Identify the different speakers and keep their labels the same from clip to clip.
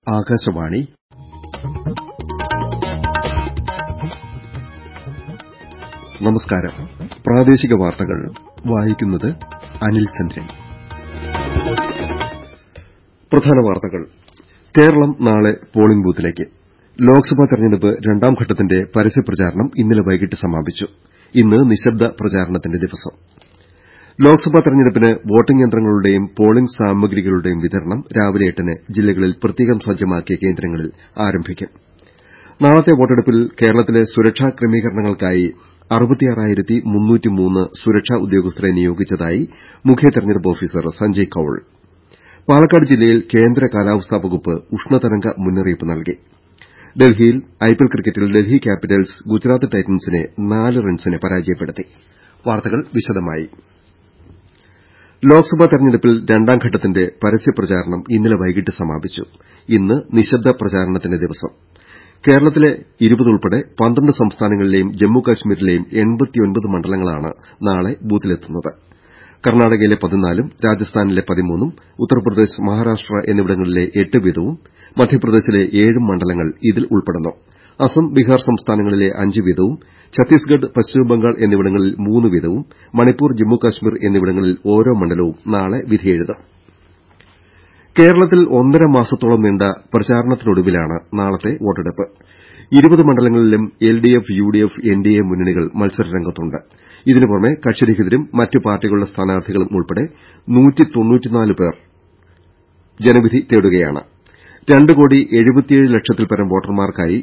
Speaker 1: ആകാശവാണി നമസ്കാരം പ്രാദേശിക വാർത്തകൾ വായിക്കുന്നത് അനിൽ ചന്ദ്രൻ പ്രധാന വാർത്തകൾ കേരളം നാളെ പോളിംഗ് ബൂത്തിലേക്ക് ലോക്സഭാ തെരഞ്ഞെടുപ്പ് രണ്ടാം ഘട്ടത്തിന്റെ പരസ്യപ്രചാരണം ഇന്നലെ വൈകിട്ട് സമാപിച്ചു ഇന്ന് നിശബ്ദ പ്രചാരണത്തിന്റെ ദിവസം ലോക്സഭാ തെരഞ്ഞെടുപ്പിന് വോട്ടിംഗ് യന്ത്രങ്ങളുടെയും പോളിംഗ് സാമഗ്രികളുടെയും വിതരണം രാവിലെ എട്ടിന് ജില്ലകളിൽ പ്രത്യേകം സജ്ജമാക്കിയ കേന്ദ്രങ്ങളിൽ ആരംഭിക്കും നാളത്തെ വോട്ടെടുപ്പിൽ കേരളത്തിലെ സുരക്ഷാ ക്രമീകരണങ്ങൾക്കായി സുരക്ഷാ ഉദ്യോഗസ്ഥരെ നിയോഗിച്ചതായി മുഖ്യ തെരഞ്ഞെടുപ്പ് ഓഫീസർ സഞ്ജയ് കൌൾ പാലക്കാട് ജില്ലയിൽ കേന്ദ്ര കാലാവസ്ഥാ വകുപ്പ് ഉഷ്ണതരംഗ മുന്നറിയിപ്പ് നൽകി ഡൽഹിയിൽ ഐപിഎൽ ക്രിക്കറ്റിൽ ഡൽഹി ക്യാപിറ്റൽസ് ഗുജറാത്ത് ടൈറ്റൻസിനെ നാല് റൺസിന് പരാജയപ്പെടുത്തി വാർത്തകൾ വിശദമായി ലോക്സഭാ തെരഞ്ഞെടുപ്പിൽ രണ്ടാം ഘട്ടത്തിന്റെ പരസ്യപ്രചാരണം ഇന്നലെ വൈകിട്ട് സമാപിച്ചു ഇന്ന് നിശബ്ദ പ്രചാരണത്തിന്റെ ദിവസം കേരളത്തിലെ ഇരുപത് ഉൾപ്പെടെ പന്ത്രണ്ട് സംസ്ഥാനങ്ങളിലെയും ജമ്മു കശ്മീരിലെയും മണ്ഡലങ്ങളാണ് നാളെ ബൂത്തിലെത്തുന്നത് കർണാടകയിലെ പതിനാലും രാജസ്ഥാനിലെ പതിമൂന്നും ഉത്തർപ്രദേശ് മഹാരാഷ്ട്ര എന്നിവിടങ്ങളിലെ എട്ട് വീതവും മധ്യപ്രദേശിലെ ഏഴും മണ്ഡലങ്ങൾ ഇതിൽ ഉൾപ്പെടുന്നു അസം ബീഹാർ സംസ്ഥാനങ്ങളിലെ അഞ്ച് വീതവും ഛത്തീസ്ഗഡ് പശ്ചിമബംഗാൾ എന്നിവിടങ്ങളിൽ മൂന്ന് വീതവും മണിപ്പൂർ ജമ്മു കശ്മീർ എന്നിവിടങ്ങളിൽ ഓരോ മണ്ഡലവും നാളെ വിധിയെഴുതും കേരളത്തിൽ ഒന്നര മാസത്തോളം നീണ്ട പ്രചാരണത്തിനൊടുവിലാണ് നാളത്തെ വോട്ടെടുപ്പ് ഇരുപത് മണ്ഡലങ്ങളിലും എൽഡിഎഫ് യുഡിഎഫ് എൻഡിഎ മുന്നണികൾ മത്സരരംഗത്തുണ്ട് ഇതിനു പുറമെ കക്ഷിരഹിതരും മറ്റ് പാർട്ടികളുടെ സ്ഥാനാർത്ഥികളും ഉൾപ്പെടെ പേർ ജനവിധി തേടുകയാണ് രണ്ട് കോടി എഴുപത്തിയേഴ് ലക്ഷത്തിൽപരം വോട്ടർമാർക്കായി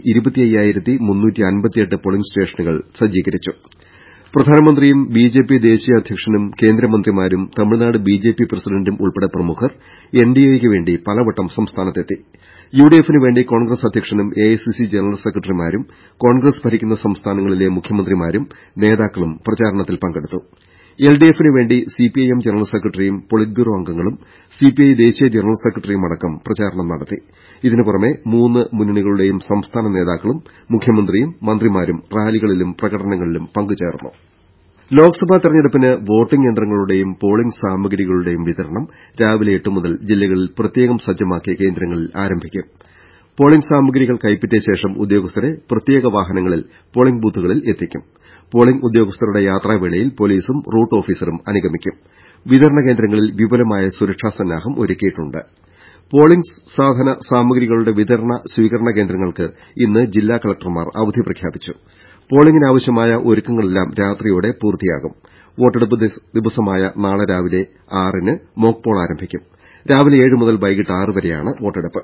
Speaker 1: പോളിംഗ് സ്റ്റേഷനുകൾ സജ്ജീകരിച്ചു പ്രധാനമന്ത്രിയും ബിജെപി ദേശീയ അധ്യക്ഷനും കേന്ദ്രമന്ത്രിമാരും തമിഴ്നാട് ബിജെപി പ്രസിഡന്റും ഉൾപ്പെടെ പ്രമുഖർ എൻഡിഎയ്ക്ക് വേണ്ടി പലവട്ടം സംസ്ഥാനത്തെത്തി യുഡിഎഫിന് വേണ്ടി കോൺഗ്രസ് അധ്യക്ഷനും എഐസിസി ജനറൽ സെക്രട്ടറിമാരും കോൺഗ്രസ് ഭരിക്കുന്ന സംസ്ഥാനങ്ങളിലെ മുഖ്യമന്ത്രിമാരും നേതാക്കളും പ്രചാരണത്തിൽ പങ്കെടുത്തു എൽഡിഎഫിന് വേണ്ടി സിപിഐഎം ജനറൽ സെക്രട്ടറിയും പൊളിറ്റ് ബ്യൂറോ അംഗങ്ങളും സിപിഐ ദേശീയ ജനറൽ സെക്രട്ടറിയുമടക്കം പ്രചാരണം നടത്തി ഇതിനു പുറമെ മൂന്ന് മുന്നണികളുടെയും സംസ്ഥാന നേതാക്കളും മുഖ്യമന്ത്രിയും മന്ത്രിമാരും റാലികളിലും പ്രകടനങ്ങളിലും പങ്കുചേർന്നു ലോക്സഭാ തെരഞ്ഞെടുപ്പിന് വോട്ടിംഗ് യന്ത്രങ്ങളുടെയും പോളിംഗ് സാമഗ്രികളുടെയും വിതരണം രാവിലെ എട്ട് മുതൽ ജില്ലകളിൽ പ്രത്യേകം സജ്ജമാക്കിയ കേന്ദ്രങ്ങളിൽ ആരംഭിക്കും പോളിംഗ് സാമഗ്രികൾ കൈപ്പറ്റിയ ശേഷം ഉദ്യോഗസ്ഥരെ പ്രത്യേക വാഹനങ്ങളിൽ പോളിംഗ് ബൂത്തുകളിൽ എത്തിക്കും പോളിംഗ് ഉദ്യോഗസ്ഥരുടെ യാത്രാവേളയിൽ പൊലീസും റൂട്ട് ഓഫീസറും അനുഗമിക്കും വിതരണ കേന്ദ്രങ്ങളിൽ വിപുലമായ സുരക്ഷാ സന്നാഹം ഒരുക്കിയിട്ടുണ്ട് പോളിംഗ് സാധന സാമഗ്രികളുടെ വിതരണ സ്വീകരണ കേന്ദ്രങ്ങൾക്ക് ഇന്ന് ജില്ലാ കളക്ടർമാർ അവധി പ്രഖ്യാപിച്ചു പോളിംഗിനാവശ്യമായ ഒരുക്കങ്ങളെല്ലാം രാത്രിയോടെ പൂർത്തിയാകും വോട്ടെടുപ്പ് ദിവസമായ നാളെ രാവിലെ ആറിന് മോക് പോൾ ആരംഭിക്കും രാവിലെ ഏഴ് മുതൽ വൈകിട്ട് ആറ് വരെയാണ് വോട്ടെടുപ്പ്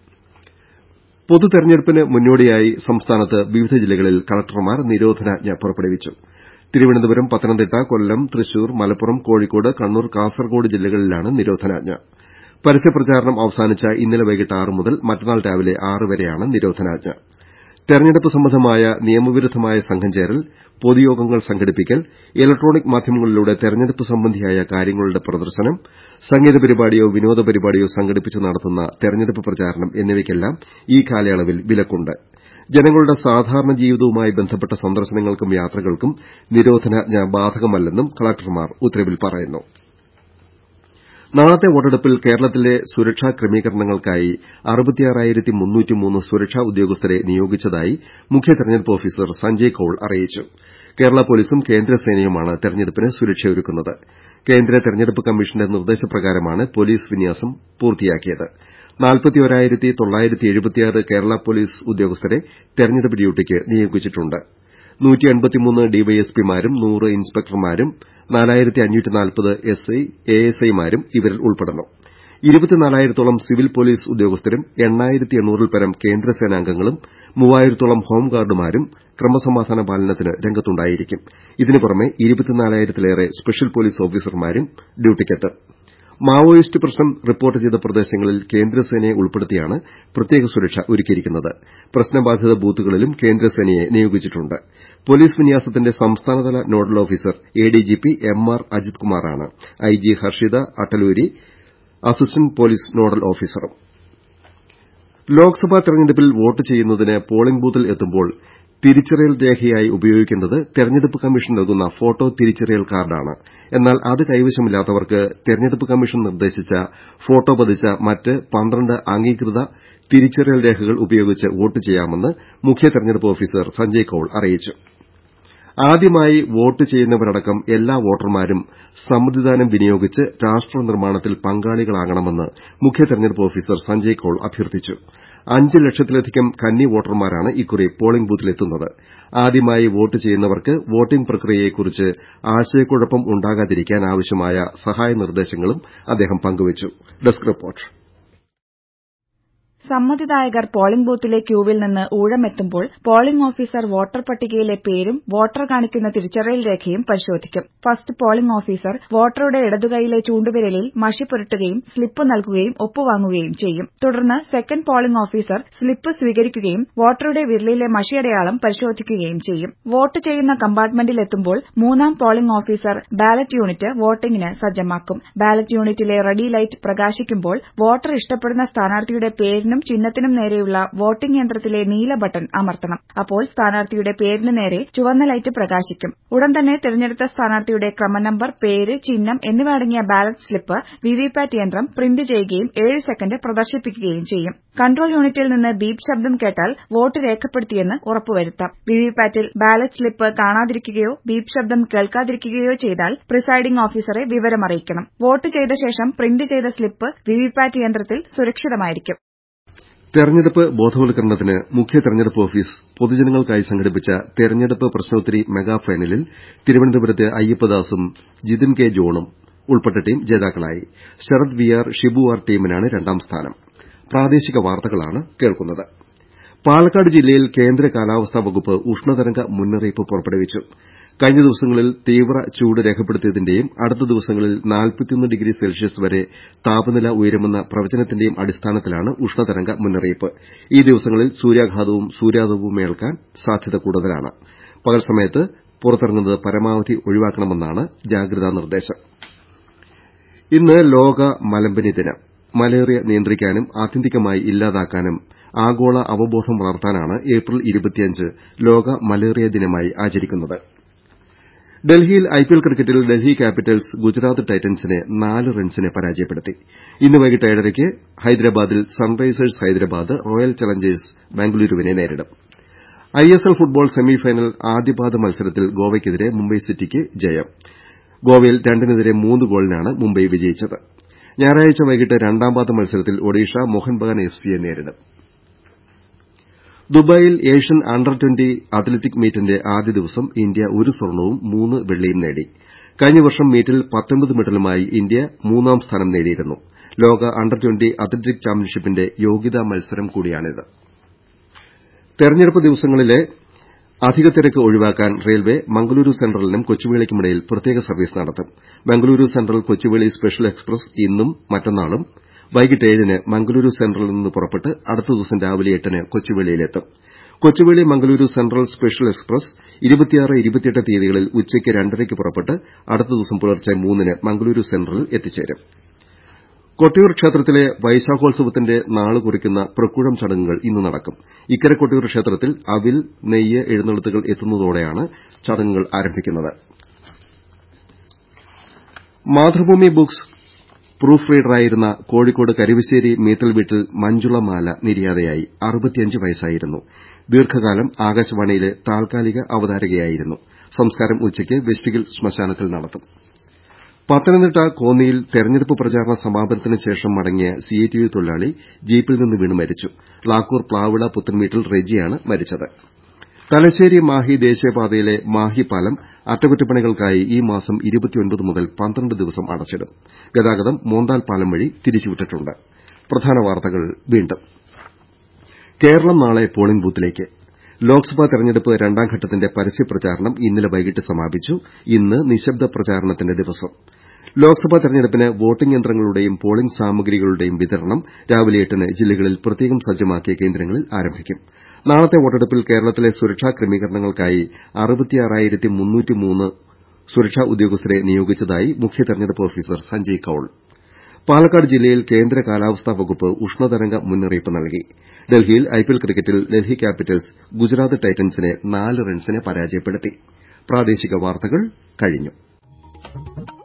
Speaker 1: പൊതു തെരഞ്ഞെടുപ്പിന് മുന്നോടിയായി സംസ്ഥാനത്ത് വിവിധ ജില്ലകളിൽ കളക്ടർമാർ നിരോധനാജ്ഞ പുറപ്പെടുവിച്ചു തിരുവനന്തപുരം പത്തനംതിട്ട കൊല്ലം തൃശൂർ മലപ്പുറം കോഴിക്കോട് കണ്ണൂർ കാസർകോട് ജില്ലകളിലാണ് നിരോധനാജ്ഞ പരസ്യപ്രചാരണം അവസാനിച്ച ഇന്നലെ വൈകിട്ട് ആറ് മുതൽ മറ്റന്നാൾ രാവിലെ ആറ് വരെയാണ് നിരോധനാജ്ഞ തെരഞ്ഞെടുപ്പ് സംബന്ധമായ നിയമവിരുദ്ധമായ സംഘം ചേരൽ പൊതുയോഗങ്ങൾ സംഘടിപ്പിക്കൽ ഇലക്ട്രോണിക് മാധ്യമങ്ങളിലൂടെ തെരഞ്ഞെടുപ്പ് സംബന്ധിയായ കാര്യങ്ങളുടെ പ്രദർശനം സംഗീത പരിപാടിയോ വിനോദ പരിപാടിയോ സംഘടിപ്പിച്ച് നടത്തുന്ന തെരഞ്ഞെടുപ്പ് പ്രചാരണം എന്നിവയ്ക്കെല്ലാം ഈ കാലയളവിൽ വിലക്കുണ്ട് ജനങ്ങളുടെ സാധാരണ ജീവിതവുമായി ബന്ധപ്പെട്ട സന്ദർശനങ്ങൾക്കും യാത്രകൾക്കും നിരോധനാജ്ഞ ബാധകമല്ലെന്നും കളക്ടർമാർ ഉത്തരവിൽ പറയുന്നു നാളത്തെ വോട്ടെടുപ്പിൽ കേരളത്തിലെ സുരക്ഷാ ക്രമീകരണങ്ങൾക്കായി സുരക്ഷാ ഉദ്യോഗസ്ഥരെ നിയോഗിച്ചതായി മുഖ്യ തെരഞ്ഞെടുപ്പ് ഓഫീസർ സഞ്ജയ് കൌൾ അറിയിച്ചു കേരള പൊലീസും കേന്ദ്രസേനയുമാണ് തെരഞ്ഞെടുപ്പിന് സുരക്ഷയൊരുക്കുന്നത് കേന്ദ്ര തെരഞ്ഞെടുപ്പ് കമ്മീഷന്റെ നിർദ്ദേശപ്രകാരമാണ് പൊലീസ് വിന്യാസം പൂർത്തിയാക്കിയത് കേരള പൊലീസ് ഉദ്യോഗസ്ഥരെ തെരഞ്ഞെടുപ്പ് ഡ്യൂട്ടിക്ക് നിയോഗിച്ചിട്ടുണ്ട് ഡിവൈഎസ്പിമാരും നൂറ് ഇൻസ്പെക്ടർമാരും എസ്ഐ എഎസ്ഐമാരും ഇവരിൽ ഉൾപ്പെടുന്നു ഇരുപത്തിനാലായിരത്തോളം സിവിൽ പൊലീസ് ഉദ്യോഗസ്ഥരും എണ്ണായിരത്തിഎണ്ണൂറിൽപരം കേന്ദ്രസേനാംഗങ്ങളും മൂവായിരത്തോളം ഹോംഗാർഡുമാരും ക്രമസമാധാന പാലനത്തിന് രംഗത്തുണ്ടായിരിക്കും ഇതിനു പുറമെ ഇരുപത്തിനാലായിരത്തിലേറെ സ്പെഷ്യൽ പൊലീസ് ഓഫീസർമാരും ഡ്യൂട്ടിക്കെത്തും മാവോയിസ്റ്റ് പ്രശ്നം റിപ്പോർട്ട് ചെയ്ത പ്രദേശങ്ങളിൽ കേന്ദ്രസേനയെ ഉൾപ്പെടുത്തിയാണ് പ്രത്യേക സുരക്ഷ ഒരുക്കിയിരിക്കുന്നത് പ്രശ്നബാധിത ബൂത്തുകളിലും കേന്ദ്രസേനയെ നിയോഗിച്ചിട്ടുണ്ട് പൊലീസ് വിന്യാസത്തിന്റെ സംസ്ഥാനതല nodal officer ADGP M R Ajith കുമാറാണ് IG Harshita Attaluri assistant police nodal ഓഫീസറും ലോക്സഭാ തെരഞ്ഞെടുപ്പിൽ വോട്ട് ചെയ്യുന്നതിന് പോളിംഗ് ബൂത്തിൽ എത്തുമ്പോൾ തിരിച്ചറിയൽ രേഖയായി ഉപയോഗിക്കേണ്ടത് തെരഞ്ഞെടുപ്പ് കമ്മീഷൻ നൽകുന്ന ഫോട്ടോ തിരിച്ചറിയൽ കാർഡാണ് എന്നാൽ അത് കൈവശമില്ലാത്തവർക്ക് തെരഞ്ഞെടുപ്പ് കമ്മീഷൻ നിർദ്ദേശിച്ച ഫോട്ടോ പതിച്ച മറ്റ് പന്ത്രണ്ട് അംഗീകൃത തിരിച്ചറിയൽ രേഖകൾ ഉപയോഗിച്ച് വോട്ട് ചെയ്യാമെന്ന് മുഖ്യ തെരഞ്ഞെടുപ്പ് ഓഫീസർ സഞ്ജയ് കൌൾ അറിയിച്ചു ആദ്യമായി വോട്ട് ചെയ്യുന്നവരടക്കം എല്ലാ വോട്ടർമാരും സമ്മതിദാനം വിനിയോഗിച്ച് രാഷ്ട്ര നിർമ്മാണത്തിൽ പങ്കാളികളാകണമെന്ന് മുഖ്യ തെരഞ്ഞെടുപ്പ് ഓഫീസർ സഞ്ജയ് കൌൾ അഭ്യർത്ഥിച്ചു അഞ്ച് ലക്ഷത്തിലധികം കന്നി വോട്ടർമാരാണ് ഇക്കുറി പോളിംഗ് ബൂത്തിലെത്തുന്നത് ആദ്യമായി വോട്ട് ചെയ്യുന്നവർക്ക് വോട്ടിംഗ് പ്രക്രിയയെക്കുറിച്ച് ആശയക്കുഴപ്പം ഉണ്ടാകാതിരിക്കാൻ ആവശ്യമായ സഹായ നിർദ്ദേശങ്ങളും അദ്ദേഹം പങ്കുവച്ചു ഡെസ്ക് റിപ്പോർട്ട്
Speaker 2: സമ്മതിദായകർ പോളിംഗ് ബൂത്തിലെ ക്യൂവിൽ നിന്ന് ഊഴമെത്തുമ്പോൾ പോളിംഗ് ഓഫീസർ വോട്ടർ പട്ടികയിലെ പേരും വോട്ടർ കാണിക്കുന്ന തിരിച്ചറിയൽ രേഖയും പരിശോധിക്കും ഫസ്റ്റ് പോളിംഗ് ഓഫീസർ വോട്ടറുടെ ഇടതുകൈയിലെ ചൂണ്ടുവിരലിൽ മഷി പുരട്ടുകയും സ്ലിപ്പ് നൽകുകയും ഒപ്പുവാങ്ങുകയും ചെയ്യും തുടർന്ന് സെക്കൻഡ് പോളിംഗ് ഓഫീസർ സ്ലിപ്പ് സ്വീകരിക്കുകയും വോട്ടറുടെ വിരലിലെ മഷിയടയാളം പരിശോധിക്കുകയും ചെയ്യും വോട്ട് ചെയ്യുന്ന കമ്പാർട്ട്മെന്റിലെത്തുമ്പോൾ മൂന്നാം പോളിംഗ് ഓഫീസർ ബാലറ്റ് യൂണിറ്റ് വോട്ടിംഗിന് സജ്ജമാക്കും ബാലറ്റ് യൂണിറ്റിലെ റെഡി ലൈറ്റ് പ്രകാശിക്കുമ്പോൾ വോട്ടർ ഇഷ്ടപ്പെടുന്ന സ്ഥാനാർത്ഥിയുടെ പേരിനും ചിഹ്നത്തിനും നേരെയുള്ള വോട്ടിംഗ് യന്ത്രത്തിലെ നീല ബട്ടൺ അമർത്തണം അപ്പോൾ സ്ഥാനാർത്ഥിയുടെ പേരിന് നേരെ ചുവന്ന ലൈറ്റ് പ്രകാശിക്കും ഉടൻ തന്നെ തിരഞ്ഞെടുത്ത സ്ഥാനാർത്ഥിയുടെ ക്രമനമ്പർ പേര് ചിഹ്നം എന്നിവ അടങ്ങിയ ബാലറ്റ് സ്ലിപ്പ് വിവിപാറ്റ് യന്ത്രം പ്രിന്റ് ചെയ്യുകയും ഏഴ് സെക്കൻഡ് പ്രദർശിപ്പിക്കുകയും ചെയ്യും കൺട്രോൾ യൂണിറ്റിൽ നിന്ന് ബീപ് ശബ്ദം കേട്ടാൽ വോട്ട് രേഖപ്പെടുത്തിയെന്ന് ഉറപ്പുവരുത്താം വിവിപാറ്റിൽ ബാലറ്റ് സ്ലിപ്പ് കാണാതിരിക്കുകയോ ബീപ് ശബ്ദം കേൾക്കാതിരിക്കുകയോ ചെയ്താൽ പ്രിസൈഡിംഗ് ഓഫീസറെ വിവരമറിയിക്കണം വോട്ട് ചെയ്ത ശേഷം പ്രിന്റ് ചെയ്ത സ്ലിപ്പ് വിവിപാറ്റ് യന്ത്രത്തിൽ സുരക്ഷിതമായിരിക്കും
Speaker 1: തെരഞ്ഞെടുപ്പ് ബോധവൽക്കരണത്തിന് മുഖ്യ തെരഞ്ഞെടുപ്പ് ഓഫീസ് പൊതുജനങ്ങൾക്കായി സംഘടിപ്പിച്ച തെരഞ്ഞെടുപ്പ് പ്രശ്നോത്തരി മെഗാ ഫൈനലിൽ തിരുവനന്തപുരത്തെ അയ്യപ്പദാസും ജിതിൻ കെ ജോണും ഉൾപ്പെട്ട ടീം ജേതാക്കളായി Sarath V R Shibu R ടീമിനാണ് രണ്ടാം സ്ഥാനം പാലക്കാട് ജില്ലയിൽ കേന്ദ്ര കാലാവസ്ഥാ വകുപ്പ് ഉഷ്ണതരംഗ മുന്നറിയിപ്പ് പുറപ്പെടുവിച്ചു കഴിഞ്ഞ ദിവസങ്ങളിൽ തീവ്ര ചൂട് രേഖപ്പെടുത്തിയതിന്റെയും അടുത്ത ദിവസങ്ങളിൽ ഡിഗ്രി സെൽഷ്യസ് വരെ താപനില ഉയരുമെന്ന പ്രവചനത്തിന്റെയും അടിസ്ഥാനത്തിലാണ് ഉഷ്ണതരംഗ മുന്നറിയിപ്പ് ഈ ദിവസങ്ങളിൽ സൂര്യാഘാതവും സൂര്യാതപവുമേൽക്കാൻ സാധ്യത കൂടുതലാണ് പകൽ സമയത്ത് പുറത്തിറങ്ങുന്നത് പരമാവധി ഒഴിവാക്കണമെന്നാണ് ജാഗ്രതാ നിർദ്ദേശം ഇന്ന് ലോക മലമ്പനി ദിനം മലേറിയ നിയന്ത്രിക്കാനും ആത്യന്തികമായി ഇല്ലാതാക്കാനും ആഗോള അവബോധം വളർത്താനാണ് ഏപ്രിൽ ലോക മലേറിയ ദിനമായി ആചരിക്കുന്നത് ഡൽഹിയിൽ ഐപിഎൽ ക്രിക്കറ്റിൽ ഡൽഹി ക്യാപിറ്റൽസ് ഗുജറാത്ത് ടൈറ്റൻസിനെ നാല് റൺസിന് പരാജയപ്പെടുത്തി ഇന്ന് വൈകിട്ട് ഏഴരയ്ക്ക് ഹൈദരാബാദിൽ സൺറൈസേഴ്സ് ഹൈദരാബാദ് റോയൽ ചലഞ്ചേഴ്സ് ബംഗളൂരുവിനെ നേരിടും ഐഎസ്എൽ ഫുട്ബോൾ സെമിഫൈനൽ ആദ്യപാദ മത്സരത്തിൽ ഗോവയ്ക്കെതിരെ മുംബൈ സിറ്റിക്ക് ജയം ഗോവയിൽ രണ്ടിനെതിരെ മൂന്ന് ഗോളിനാണ് മുംബൈ വിജയിച്ചത് ഞായറാഴ്ച വൈകിട്ട് രണ്ടാം പാദ മത്സരത്തിൽ ഒഡീഷ മോഹൻ ബഗാൻ എഫ്സിയെ നേരിടും ദുബായിൽ ഏഷ്യൻ അണ്ടർ ട്വന്റി അത്ലറ്റിക് മീറ്റിന്റെ ആദ്യ ദിവസം ഇന്ത്യ ഒരു സ്വർണവും മൂന്ന് വെള്ളിയും നേടി കഴിഞ്ഞ വർഷം മീറ്റിൽ മെഡലുമായി ഇന്ത്യ മൂന്നാം സ്ഥാനം നേടിയിരുന്നു ലോക അണ്ടർ ട്വന്റി അത്ലറ്റിക് ചാമ്പ്യൻഷിപ്പിന്റെ യോഗ്യതാ മത്സരം കൂടിയാണിത് തെരഞ്ഞെടുപ്പ് ദിവസങ്ങളിലെ അധിക തിരക്ക് ഒഴിവാക്കാൻ റെയിൽവേ മംഗളൂരു സെൻട്രലിനും കൊച്ചുവേളിക്കുമിടയിൽ പ്രത്യേക സർവീസ് നടത്തും Mangaluru central Kochuveli special express ഇന്നും മറ്റന്നാളും വൈകിട്ട് ഏഴിന് മംഗളൂരു സെൻട്രലിൽ നിന്ന് പുറപ്പെട്ട് അടുത്ത ദിവസം രാവിലെ എട്ടിന് കൊച്ചുവേളിയിലെത്തും Kochuveli Mangaluru central special express തീയതികളിൽ ഉച്ചയ്ക്ക് രണ്ടരയ്ക്ക് പുറപ്പെട്ട് അടുത്ത ദിവസം പുലർച്ചെ മൂന്നിന് മംഗളൂരു സെൻട്രലിൽ എത്തിച്ചേരും കൊട്ടിയൂർ ക്ഷേത്രത്തിലെ വൈശാഖോത്സവത്തിന്റെ നാള് കുറിക്കുന്ന പ്രക്കുഴം ചടങ്ങുകൾ ഇന്ന് നടക്കും ഇക്കരെ കൊട്ടിയൂർ ക്ഷേത്രത്തിൽ അവിൽ നെയ്യ് എഴുന്നള്ളത്തുകൾ എത്തുന്നതോടെയാണ് ചടങ്ങുകൾ ആരംഭിക്കുന്നത് മാതൃഭൂമി ബുക്സ് പ്രൂഫ് റീഡറായിരുന്ന കോഴിക്കോട് കരുവശ്ശേരി മീത്തൽ വീട്ടിൽ മഞ്ജുള മാല നിര്യാതയായി വയസ്സായിരുന്നു ദീർഘകാലം ആകാശവാണിയിലെ താൽക്കാലിക അവതാരകയായിരുന്നു സംസ്കാരം ഉച്ചയ്ക്ക് വെസ്റ്റിഹിൽ ശ്മശാനത്തിൽ നടത്തും പത്തനംതിട്ട കോന്നിയിൽ തെരഞ്ഞെടുപ്പ് പ്രചാരണ സമാപനത്തിന് ശേഷം മടങ്ങിയ സിഐടിയു തൊഴിലാളി ജീപ്പിൽ നിന്ന് വീണ് മരിച്ചു ളാക്കൂർ പ്ലാവിള പുത്തൻവീട്ടിൽ റെജിയാണ് മരിച്ചത് തലശ്ശേരി മാഹി ദേശീയപാതയിലെ മാഹി പാലം അറ്റകുറ്റപ്പണികൾക്കായി ഈ മാസം മുതൽ പന്ത്രണ്ട് ദിവസം അടച്ചിടും ഗതാഗതം മോന്താൽ പാലം വഴി തിരിച്ചുവിട്ടിട്ടുണ്ട് കേരളം നാളെ പോളിംഗ് ബൂത്തിലേക്ക് ലോക്സഭാ തെരഞ്ഞെടുപ്പ് രണ്ടാംഘട്ടത്തിന്റെ പരസ്യപ്രചാരണം ഇന്നലെ വൈകിട്ട് സമാപിച്ചു ഇന്ന് നിശബ്ദ പ്രചാരണത്തിന്റെ ദിവസം ലോക്സഭാ തെരഞ്ഞെടുപ്പിന് വോട്ടിംഗ് യന്ത്രങ്ങളുടെയും പോളിംഗ് സാമഗ്രികളുടെയും വിതരണം രാവിലെ എട്ടിന് ജില്ലകളിൽ പ്രത്യേകം സജ്ജമാക്കിയ കേന്ദ്രങ്ങളിൽ ആരംഭിക്കും നാളത്തെ വോട്ടെടുപ്പിൽ കേരളത്തിലെ സുരക്ഷാ ക്രമീകരണങ്ങൾക്കായി സുരക്ഷാ ഉദ്യോഗസ്ഥരെ നിയോഗിച്ചതായി മുഖ്യ തെരഞ്ഞെടുപ്പ് ഓഫീസർ സഞ്ജയ് കൌൾ പാലക്കാട് ജില്ലയിൽ കേന്ദ്ര കാലാവസ്ഥാ വകുപ്പ് ഉഷ്ണതരംഗ മുന്നറിയിപ്പ് നൽകി ഡൽഹിയിൽ ഐപിഎൽ ക്രിക്കറ്റിൽ ഡൽഹി ക്യാപിറ്റൽസ് ഗുജറാത്ത് ടൈറ്റൻസിനെ നാല് റൺസിന് പരാജയപ്പെടുത്തി